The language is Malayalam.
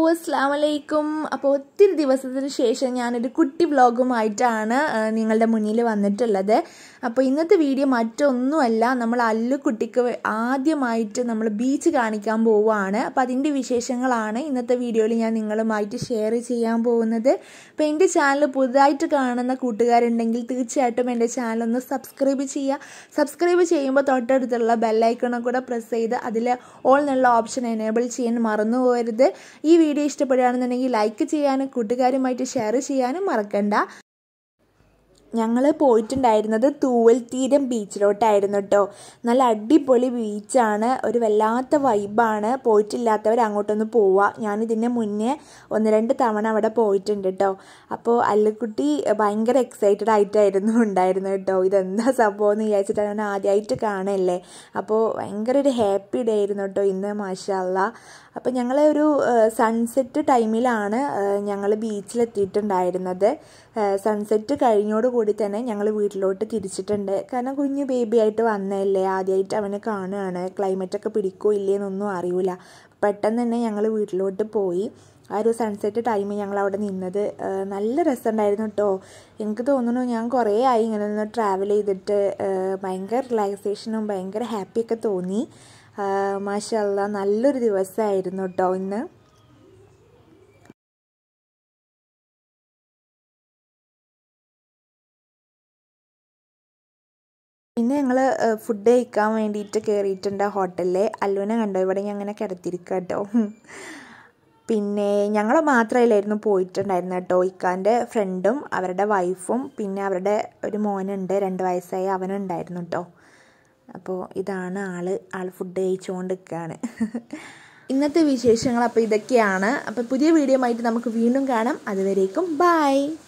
അസ്സാം വലൈക്കും അപ്പോൾ ഒത്തിരി ദിവസത്തിന് ശേഷം ഞാനൊരു കുട്ടി വ്ളോഗുമായിട്ടാണ് ആ, നിങ്ങളുടെ മുന്നിൽ വന്നിട്ടുള്ളത് അപ്പോൾ ഇന്നത്തെ വീഡിയോ മറ്റൊന്നുമല്ല നമ്മൾ അല്ലുക്കുട്ടിക്ക് ആദ്യമായിട്ട് നമ്മൾ ബീച്ച് കാണിക്കാൻ പോവുകയാണ് അപ്പോൾ അതിൻ്റെ വിശേഷങ്ങളാണ് ഇന്നത്തെ വീഡിയോയിൽ ഞാൻ നിങ്ങളുമായിട്ട് ഷെയർ ചെയ്യാൻ പോകുന്നത് അപ്പോൾ എൻ്റെ ചാനൽ പുതുതായിട്ട് കാണുന്ന കൂട്ടുകാരുണ്ടെങ്കിൽ തീർച്ചയായിട്ടും എൻ്റെ ചാനൽ ഒന്ന് സബ്സ്ക്രൈബ് ചെയ്യുക സബ്സ്ക്രൈബ് ചെയ്യുമ്പോൾ തൊട്ടടുത്തുള്ള ബെല്ലൈക്കണും കൂടെ പ്രസ് ചെയ്ത് അതിൽ ഓൾ എന്നുള്ള ഓപ്ഷൻ എനേബിൾ ചെയ്യാൻ മറന്നു പോകരുത് ഈ വീഡിയോ ഇഷ്ടപ്പെടുകയാണെന്നുണ്ടെങ്കിൽ ലൈക്ക് ചെയ്യാനും കൂട്ടുകാരുമായിട്ട് ഷെയർ ചെയ്യാനും മറക്കണ്ട ഞങ്ങൾ പോയിട്ടുണ്ടായിരുന്നത് തൂവൽ തീരം ബീച്ചിലോട്ടായിരുന്നു കേട്ടോ നല്ല അടിപൊളി ബീച്ചാണ് ഒരു വല്ലാത്ത വൈബാണ് പോയിട്ടില്ലാത്തവർ അങ്ങോട്ടൊന്ന് പോവുക ഞാനിതിൻ്റെ മുന്നേ ഒന്ന് രണ്ട് തവണ അവിടെ പോയിട്ടുണ്ട് കേട്ടോ അപ്പോൾ അല്ലുക്കുട്ടി ഭയങ്കര എക്സൈറ്റഡ് ആയിട്ടായിരുന്നു ഉണ്ടായിരുന്നു കേട്ടോ ഇതെന്താ സംഭവം എന്ന് വിചാരിച്ചിട്ടാണ് ഞാൻ ആദ്യമായിട്ട് കാണല്ലേ അപ്പോൾ ഭയങ്കര ഒരു ഹാപ്പി ഡേ ആയിരുന്നു കേട്ടോ ഇന്ന് മാഷല്ല അപ്പോൾ ഞങ്ങൾ ഒരു സൺസെറ്റ് ടൈമിലാണ് ഞങ്ങൾ ബീച്ചിലെത്തിയിട്ടുണ്ടായിരുന്നത് സൺസെറ്റ് കഴിഞ്ഞോട് കൂടി തന്നെ ഞങ്ങൾ വീട്ടിലോട്ട് തിരിച്ചിട്ടുണ്ട് കാരണം കുഞ്ഞു ബേബി ആയിട്ട് വന്നതല്ലേ ആദ്യമായിട്ട് അവനെ കാണുകയാണ് ക്ലൈമറ്റൊക്കെ പിടിക്കോ ഇല്ലേന്നൊന്നും അറിയില്ല പെട്ടെന്ന് തന്നെ ഞങ്ങൾ വീട്ടിലോട്ട് പോയി ആ ഒരു സൺസെറ്റ് ടൈം ഞങ്ങൾ അവിടെ നിന്നത് നല്ല രസമുണ്ടായിരുന്നു കേട്ടോ എനിക്ക് തോന്നുന്നു ഞാൻ കുറേ ആയി ഇങ്ങനെ ഒന്ന് ട്രാവൽ ചെയ്തിട്ട് ഭയങ്കര റിലാക്സേഷനും ഭയങ്കര ഹാപ്പിയൊക്കെ തോന്നി മാഷല്ല നല്ലൊരു ദിവസമായിരുന്നു കേട്ടോ ഇന്ന് പിന്നെ ഞങ്ങൾ ഫുഡ് കഴിക്കാൻ വേണ്ടിയിട്ട് കയറിയിട്ടുണ്ട് ഹോട്ടലിൽ അല്ലുവിനെ കണ്ടോ ഇവിടെ ഞാൻ അങ്ങനെ കിടത്തിരിക്കുക കേട്ടോ പിന്നെ ഞങ്ങൾ മാത്രമല്ലായിരുന്നു പോയിട്ടുണ്ടായിരുന്നു കേട്ടോ ഇക്കാൻ്റെ ഫ്രണ്ടും അവരുടെ വൈഫും പിന്നെ അവരുടെ ഒരു മോനുണ്ട് രണ്ട് വയസ്സായ അവനുണ്ടായിരുന്നു കേട്ടോ അപ്പോൾ ഇതാണ് ആള് ആൾ ഫുഡ് കഴിച്ചുകൊണ്ട് നിൽക്കുകയാണ് ഇന്നത്തെ വിശേഷങ്ങൾ അപ്പോൾ ഇതൊക്കെയാണ് അപ്പോൾ പുതിയ വീഡിയോ ആയിട്ട് നമുക്ക് വീണ്ടും കാണാം അതുവരേക്കും ബൈ